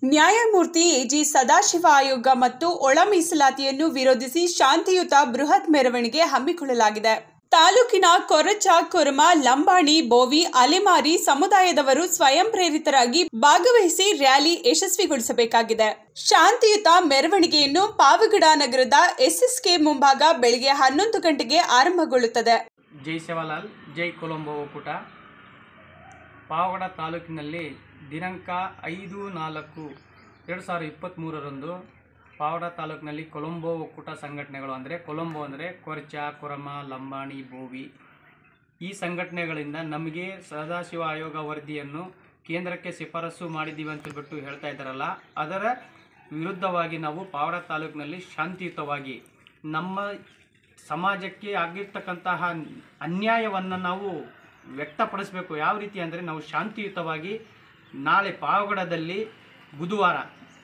ನ್ಯಾಯಮೂರ್ತಿ ಎಜಿ ಸದಾಶಿವ ಆಯೋಗ ಮತ್ತು ಒಳ ಮೀಸಲಾತಿಯನ್ನು ವಿರೋಧಿಸಿ ಶಾಂತಿಯುತ ಬೃಹತ್ ಮೆರವಣಿಗೆ ಹಮ್ಮಿಕೊಳ್ಳಲಾಗಿದೆ ತಾಲೂಕಿನ ಕೊರಚ ಕುರ್ಮ ಲಂಬಾಣಿ ಬೋವಿ ಅಲೆಮಾರಿ ಸಮುದಾಯದವರು ಸ್ವಯಂ ಪ್ರೇರಿತರಾಗಿ ಭಾಗವಹಿಸಿ ರ್ಯಾಲಿ ಯಶಸ್ವಿಗೊಳಿಸಬೇಕಾಗಿದೆ ಶಾಂತಿಯುತ ಮೆರವಣಿಗೆಯನ್ನು ಪಾವಗಡ ನಗರದ ಎಸ್ಎಸ್ಕೆ ಮುಂಭಾಗ ಬೆಳಗ್ಗೆ ಹನ್ನೊಂದು ಗಂಟೆಗೆ ಆರಂಭಗೊಳ್ಳುತ್ತದೆ ಜೈ ಸೇವಾಲಾಲ್ ಜೈ ಕೊಲಂಬೋ ಒಕ್ಕೂಟ ಪಾವಗಡ ತಾಲೂಕಿನಲ್ಲಿ ದಿನಾಂಕ ಐದು ನಾಲ್ಕು ಎರಡು ಸಾವಿರದ ಇಪ್ಪತ್ತ್ಮೂರರಂದು ಪಾವಗಡ ತಾಲೂಕಿನಲ್ಲಿ ಕೊಲಂಬೋ ಒಕ್ಕೂಟ ಸಂಘಟನೆಗಳು ಅಂದರೆ ಕೊಲಂಬೋ ಅಂದರೆ ಕೊರ್ಚ ಕೊರಮ ಲಂಬಾಣಿ ಬೋವಿ ಈ ಸಂಘಟನೆಗಳಿಂದ ನಮಗೆ ಸದಾಶಿವ ಆಯೋಗ ವರದಿಯನ್ನು ಕೇಂದ್ರಕ್ಕೆ ಶಿಫಾರಸು ಮಾಡಿದ್ದೀವಿ ಅಂತ ಬಿಟ್ಟು ಹೇಳ್ತಾ ಇದ್ದಾರಲ್ಲ ಅದರ ವಿರುದ್ಧವಾಗಿ ನಾವು ಪಾವಡ ತಾಲೂಕಿನಲ್ಲಿ ಶಾಂತಿಯುತವಾಗಿ ನಮ್ಮ ಸಮಾಜಕ್ಕೆ ಆಗಿರ್ತಕ್ಕಂತಹ ಅನ್ಯಾಯವನ್ನು ನಾವು ವ್ಯಕ್ತಪಡಿಸಬೇಕು ಯಾವ ರೀತಿ ಅಂದರೆ ನಾವು ಶಾಂತಿಯುತವಾಗಿ ನಾಳೆ ಪಾವಗಡದಲ್ಲಿ ಬುಧವಾರ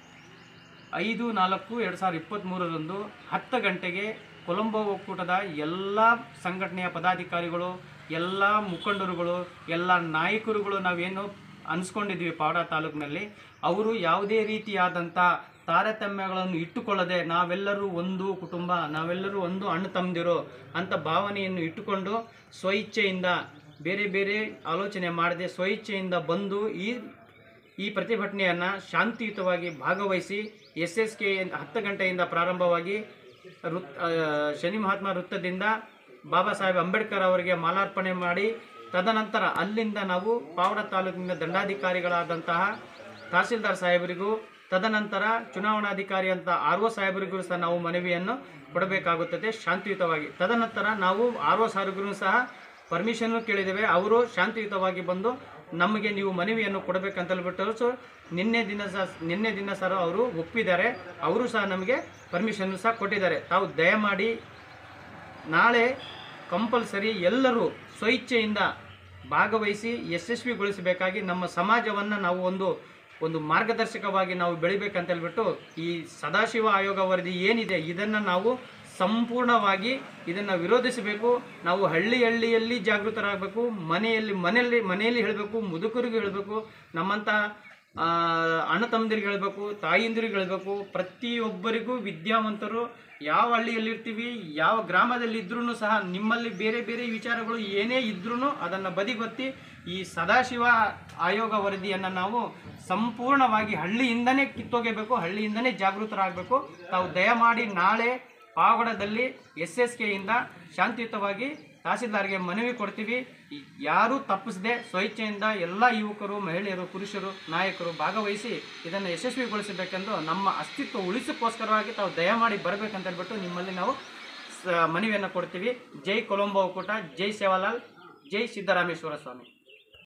ಐದು ನಾಲ್ಕು ಎರಡು ಸಾವಿರದ ಇಪ್ಪತ್ತ್ಮೂರರಂದು ಹತ್ತು ಗಂಟೆಗೆ ಕೊಲಂಬೋ ಒಕ್ಕೂಟದ ಎಲ್ಲ ಸಂಘಟನೆಯ ಪದಾಧಿಕಾರಿಗಳು ಎಲ್ಲ ಮುಖಂಡರುಗಳು ಎಲ್ಲ ನಾಯಕರುಗಳು ನಾವೇನು ಅನ್ಸ್ಕೊಂಡಿದ್ವಿ ಪಾವಡ ತಾಲೂಕಿನಲ್ಲಿ ಅವರು ಯಾವುದೇ ರೀತಿಯಾದಂಥ ತಾರತಮ್ಯಗಳನ್ನು ಇಟ್ಟುಕೊಳ್ಳದೆ ನಾವೆಲ್ಲರೂ ಒಂದು ಕುಟುಂಬ ನಾವೆಲ್ಲರೂ ಒಂದು ಅಣ್ಣ ತಮ್ಮದಿರು ಅಂತ ಭಾವನೆಯನ್ನು ಇಟ್ಟುಕೊಂಡು ಸ್ವಇಚ್ಛೆಯಿಂದ ಬೇರೆ ಬೇರೆ ಆಲೋಚನೆ ಮಾಡದೆ ಸ್ವಇಚ್ಛೆಯಿಂದ ಬಂದು ಈ ಈ ಪ್ರತಿಭಟನೆಯನ್ನು ಶಾಂತಿಯುತವಾಗಿ ಭಾಗವಹಿಸಿ ಎಸ್ ಎಸ್ ಕೆ ಹತ್ತು ಗಂಟೆಯಿಂದ ಪ್ರಾರಂಭವಾಗಿ ವೃತ್ ಆ, ಶನಿ ಮಹಾತ್ಮ ವೃತ್ತದಿಂದ ಬಾಬಾ ಸಾಹೇಬ್ ಅಂಬೇಡ್ಕರ್ ಅವರಿಗೆ ಮಾಲಾರ್ಪಣೆ ಮಾಡಿ ತದನಂತರ ಅಲ್ಲಿಂದ ನಾವು ಪಾವಡ ತಾಲೂಕಿನ ದಂಡಾಧಿಕಾರಿಗಳಾದಂತಹ ತಹಸೀಲ್ದಾರ್ ಸಾಹೇಬರಿಗೂ ತದನಂತರ ಚುನಾವಣಾಧಿಕಾರಿ ಅಂತ ಆರ್ ಒ ಸಾಹೇಬರಿಗೂ ಸಹ ನಾವು ಮನವಿಯನ್ನು ಕೊಡಬೇಕಾಗುತ್ತದೆ ಶಾಂತಿಯುತವಾಗಿ ತದನಂತರ ನಾವು ಆರ್ ಒ ಸಾಹೇಬರಿಗೂ ಸಹ ಪರ್ಮಿಷನ್ ಕೇಳಿದ್ದೇವೆ ಅವರು ಶಾಂತಿಯುತವಾಗಿ ಬಂದು ನಮಗೆ ನೀವು ಮನವಿಯನ್ನು ಕೊಡಬೇಕಂತ ಹೇಳ್ಬಿಟ್ಟು ಸೊ ನಿನ್ನೆ ದಿನ ಸಹ ನಿನ್ನೆ ದಿನ ಸಹ ಅವರು ಒಪ್ಪಿದ್ದಾರೆ ಅವರು ಸಹ ನಮಗೆ ಪರ್ಮಿಷನ್ ಸಹ ಕೊಟ್ಟಿದ್ದಾರೆ ತಾವು ದಯಮಾಡಿ ನಾಳೆ ಕಂಪಲ್ಸರಿ ಎಲ್ಲರೂ ಸ್ವಇಚ್ಛೆಯಿಂದ ಭಾಗವಹಿಸಿ ಯಶಸ್ವಿಗೊಳಿಸಬೇಕಾಗಿ ನಮ್ಮ ಸಮಾಜವನ್ನು ನಾವು ಒಂದು ಒಂದು ಮಾರ್ಗದರ್ಶಕವಾಗಿ ನಾವು ಬೆಳಿಬೇಕಂತ ಹೇಳ್ಬಿಟ್ಟು ಈ ಸದಾಶಿವ ಆಯೋಗ ವರದಿ ಏನಿದೆ ಇದನ್ನು ನಾವು ಸಂಪೂರ್ಣವಾಗಿ ಇದನ್ನು ವಿರೋಧಿಸಬೇಕು ನಾವು ಹಳ್ಳಿ ಹಳ್ಳಿಯಲ್ಲಿ ಜಾಗೃತರಾಗಬೇಕು ಮನೆಯಲ್ಲಿ ಮನೆಯಲ್ಲಿ ಮನೆಯಲ್ಲಿ ಹೇಳಬೇಕು ಮುದುಕರಿಗೆ ಹೇಳಬೇಕು ನಮ್ಮಂಥ ಆ, ಅಣ್ಣ ತಮ್ಮದಿರಿಗೆ ಹೇಳಬೇಕು ತಾಯಿಂದಿರಿಗೆ ಹೇಳಬೇಕು ಪ್ರತಿಯೊಬ್ಬರಿಗೂ ವಿದ್ಯಾವಂತರು ಯಾವ ಹಳ್ಳಿಯಲ್ಲಿ ಇರ್ತೀವಿ ಯಾವ ಗ್ರಾಮದಲ್ಲಿ ಇದ್ರೂ ಸಹ ನಿಮ್ಮಲ್ಲಿ ಬೇರೆ ಬೇರೆ ವಿಚಾರಗಳು ಏನೇ ಇದ್ರೂ ಅದನ್ನು ಬದಿಗೊತ್ತಿ ಈ ಸದಾಶಿವ ಆಯೋಗ ವರದಿಯನ್ನು ನಾವು ಸಂಪೂರ್ಣವಾಗಿ ಹಳ್ಳಿಯಿಂದನೇ ಕಿತ್ತೋಗಬೇಕು ಹಳ್ಳಿಯಿಂದನೇ ಜಾಗೃತರಾಗಬೇಕು ತಾವು ದಯಮಾಡಿ ನಾಳೆ ಪಾವಗಡದಲ್ಲಿ ಎಸ್ ಎಸ್ ಕೆಯಿಂದ ಶಾಂತಿಯುತವಾಗಿ ತಹಸೀಲ್ದಾರ್ಗೆ ಮನವಿ ಕೊಡ್ತೀವಿ ಯಾರೂ ತಪ್ಪಿಸದೆ ಸ್ವಇಚ್ಛೆಯಿಂದ ಎಲ್ಲ ಯುವಕರು ಮಹಿಳೆಯರು ಪುರುಷರು ನಾಯಕರು ಭಾಗವಹಿಸಿ ಇದನ್ನು ಯಶಸ್ವಿಗೊಳಿಸಬೇಕೆಂದು ನಮ್ಮ ಅಸ್ತಿತ್ವ ಉಳಿಸೋಕ್ಕೋಸ್ಕರವಾಗಿ ತಾವು ದಯಮಾಡಿ ಬರಬೇಕಂತ ಹೇಳ್ಬಿಟ್ಟು ನಿಮ್ಮಲ್ಲಿ ನಾವು ಸ ಮನವಿಯನ್ನು ಕೊಡ್ತೀವಿ ಜೈ ಕೊಲಂಬೋ ಒಕ್ಕೂಟ ಜೈ ಸೇವಾಲಾಲ್ ಜೈ ಸಿದ್ದರಾಮೇಶ್ವರ ಸ್ವಾಮಿ